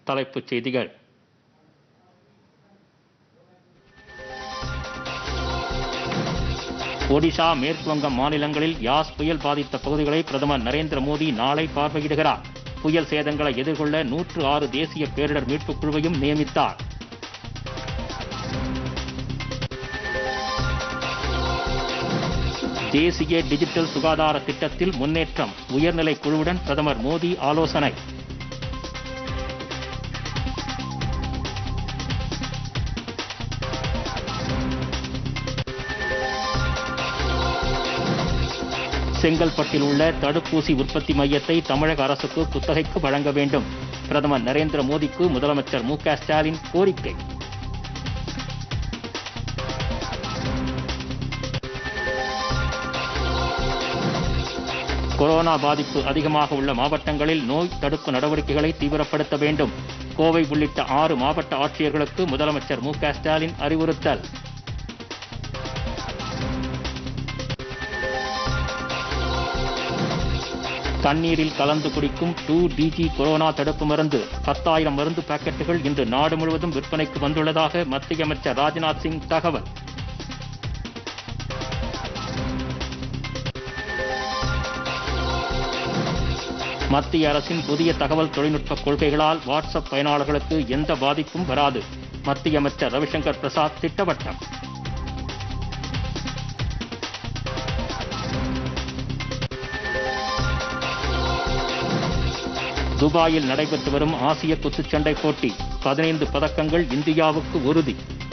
தலைப்புச் செய்திகள் ஒடிஷா மேற்கு வங்கம் மாநிலங்களில் யாஸ் புயல் பாதித்த பகுதிகளை பிரதமர் நரேந்திர மோடி நாளை பார்வையிடுகிறார் புயல் சேதங்களை எதிர்கொள்ள நூற்று ஆறு தேசிய பேரிடர் மீட்புக் குழுவையும் நியமித்தார் தேசிய டிஜிட்டல் சுகாதார திட்டத்தில் முன்னேற்றம் உயர்நிலை குழுவுடன் பிரதமர் மோடி ஆலோசனை செங்கல்பட்டில் உள்ள தடுப்பூசி உற்பத்தி மையத்தை தமிழக அரசுக்கு குத்தகைக்கு வழங்க வேண்டும் பிரதமர் நரேந்திர மோடிக்கு முதலமைச்சர் மு க ஸ்டாலின் கோரிக்கை கொரோனா பாதிப்பு அதிகமாக உள்ள மாவட்டங்களில் நோய் தடுப்பு நடவடிக்கைகளை தீவிரப்படுத்த வேண்டும் கோவை உள்ளிட்ட ஆறு மாவட்ட ஆட்சியர்களுக்கு முதலமைச்சர் மு க ஸ்டாலின் அறிவுறுத்தல் தண்ணீரில் கலந்து குடிக்கும் டூ டிஜி கொரோனா தடுப்பு மருந்து பத்தாயிரம் மருந்து பாக்கெட்டுகள் இன்று நாடு முழுவதும் விற்பனைக்கு வந்துள்ளதாக மத்திய அமைச்சர் ராஜ்நாத் சிங் தகவல் மத்திய அரசின் புதிய தகவல் தொழில்நுட்ப கொள்கைகளால் வாட்ஸ்அப் பயனாளர்களுக்கு எந்த பாதிப்பும் வராது மத்திய அமைச்சர் ரவிசங்கர் பிரசாத் திட்டவட்டம் துபாயில் நடைபெற்று வரும் ஆசிய குத்துச்சண்டை போட்டி பதினைந்து பதக்கங்கள் இந்தியாவுக்கு உறுதி